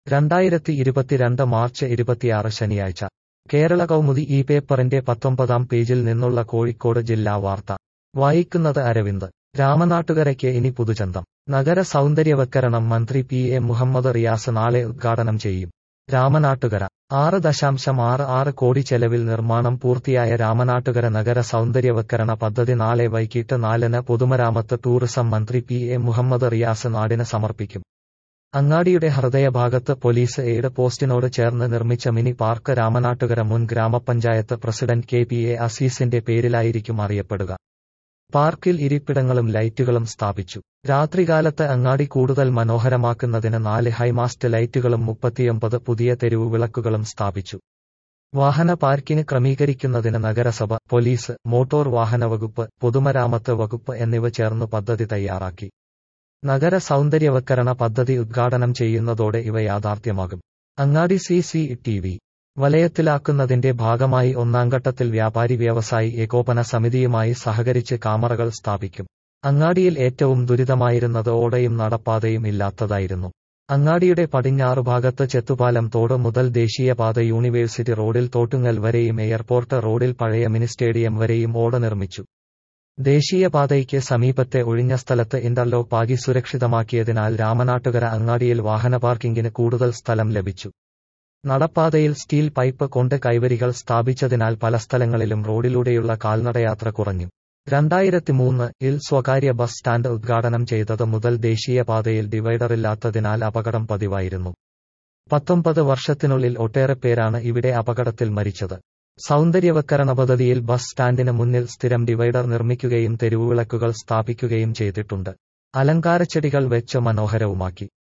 രണ്ടായിരത്തി ഇരുപത്തിരണ്ട് മാർച്ച് ഇരുപത്തിയാറ് ശനിയാഴ്ച കേരള കൗമുദി ഈ പേപ്പറിന്റെ പത്തൊമ്പതാം പേജിൽ നിന്നുള്ള കോഴിക്കോട് ജില്ലാ വാർത്ത വായിക്കുന്നത് അരവിന്ദ് രാമനാട്ടുകരയ്ക്ക് ഇനി പുതുചന്തം നഗര സൗന്ദര്യവൽക്കരണം മന്ത്രി പി എ മുഹമ്മദ് റിയാസ് നാളെ ഉദ്ഘാടനം ചെയ്യും രാമനാട്ടുകര ആറ് ദശാംശം ആറ് ആറ് കോടി ചെലവിൽ നിർമ്മാണം പൂർത്തിയായ രാമനാട്ടുകര നഗര സൗന്ദര്യവൽക്കരണ പദ്ധതി നാളെ വൈകിട്ട് നാലിന് പൊതുമരാമത്ത് ടൂറിസം മന്ത്രി പി എ മുഹമ്മദ് റിയാസ് നാടിന് സമർപ്പിക്കും അങ്ങാടിയുടെ ഹൃദയഭാഗത്ത് പോലീസ് എയ്ഡ് പോസ്റ്റിനോട് ചേർന്ന് നിർമ്മിച്ച മിനി പാർക്ക് രാമനാട്ടുകര മുൻ ഗ്രാമപഞ്ചായത്ത് പ്രസിഡന്റ് കെ പി എ അസീസിന്റെ പേരിലായിരിക്കും അറിയപ്പെടുക പാർക്കിൽ ഇരിപ്പിടങ്ങളും ലൈറ്റുകളും സ്ഥാപിച്ചു രാത്രികാലത്ത് അങ്ങാടി കൂടുതൽ മനോഹരമാക്കുന്നതിന് നാല് ഹൈമാസ്റ്റ് ലൈറ്റുകളും മുപ്പത്തിയൊമ്പത് പുതിയ തെരുവു വിളക്കുകളും സ്ഥാപിച്ചു വാഹന പാർക്കിംഗ് ക്രമീകരിക്കുന്നതിന് നഗരസഭ പോലീസ് മോട്ടോർ വാഹന വകുപ്പ് പൊതുമരാമത്ത് വകുപ്പ് എന്നിവ ചേർന്ന് പദ്ധതി തയ്യാറാക്കി നഗര സൗന്ദര്യവൽക്കരണ പദ്ധതി ഉദ്ഘാടനം ചെയ്യുന്നതോടെ ഇവ യാഥാർത്ഥ്യമാകും അങ്ങാടി സി സി ടി വി വലയത്തിലാക്കുന്നതിന്റെ ഭാഗമായി ഒന്നാംഘട്ടത്തിൽ വ്യാപാരി വ്യവസായി ഏകോപന സമിതിയുമായി സഹകരിച്ച് കാമറകൾ സ്ഥാപിക്കും അങ്ങാടിയിൽ ഏറ്റവും ദുരിതമായിരുന്നത് ഓടയും നടപ്പാതയും ഇല്ലാത്തതായിരുന്നു അങ്ങാടിയുടെ പടിഞ്ഞാറു ഭാഗത്ത് ചെത്തുപാലം തോട് മുതൽ ദേശീയപാത യൂണിവേഴ്സിറ്റി റോഡിൽ തോട്ടുങ്ങൽ വരെയും എയർപോർട്ട് റോഡിൽ പഴയ മിനി സ്റ്റേഡിയം വരെയും ഓട നിർമ്മിച്ചു ദേശീയപാതയ്ക്ക് സമീപത്തെ ഒഴിഞ്ഞ സ്ഥലത്ത് ഇന്റർലോക്ക് പാകി സുരക്ഷിതമാക്കിയതിനാൽ രാമനാട്ടുകര അങ്ങാടിയിൽ വാഹന പാർക്കിംഗിന് കൂടുതൽ സ്ഥലം ലഭിച്ചു നടപ്പാതയിൽ സ്റ്റീൽ പൈപ്പ് കൊണ്ട് കൈവരികൾ സ്ഥാപിച്ചതിനാൽ പല സ്ഥലങ്ങളിലും റോഡിലൂടെയുള്ള കാൽനടയാത്ര കുറഞ്ഞു രണ്ടായിരത്തി മൂന്ന് ഇൽ സ്വകാര്യ ബസ് സ്റ്റാൻഡ് ഉദ്ഘാടനം ചെയ്തത് മുതൽ ദേശീയപാതയിൽ ഡിവൈഡറില്ലാത്തതിനാൽ അപകടം പതിവായിരുന്നു പത്തൊമ്പത് വർഷത്തിനുള്ളിൽ ഒട്ടേറെ പേരാണ് ഇവിടെ അപകടത്തിൽ മരിച്ചത് സൗന്ദര്യവൽക്കരണ പദ്ധതിയിൽ ബസ് സ്റ്റാൻഡിന് മുന്നിൽ സ്ഥിരം ഡിവൈഡർ നിർമ്മിക്കുകയും തെരുവുവിളക്കുകൾ സ്ഥാപിക്കുകയും ചെയ്തിട്ടുണ്ട് അലങ്കാരച്ചെടികൾ വെച്ച് മനോഹരവുമാക്കി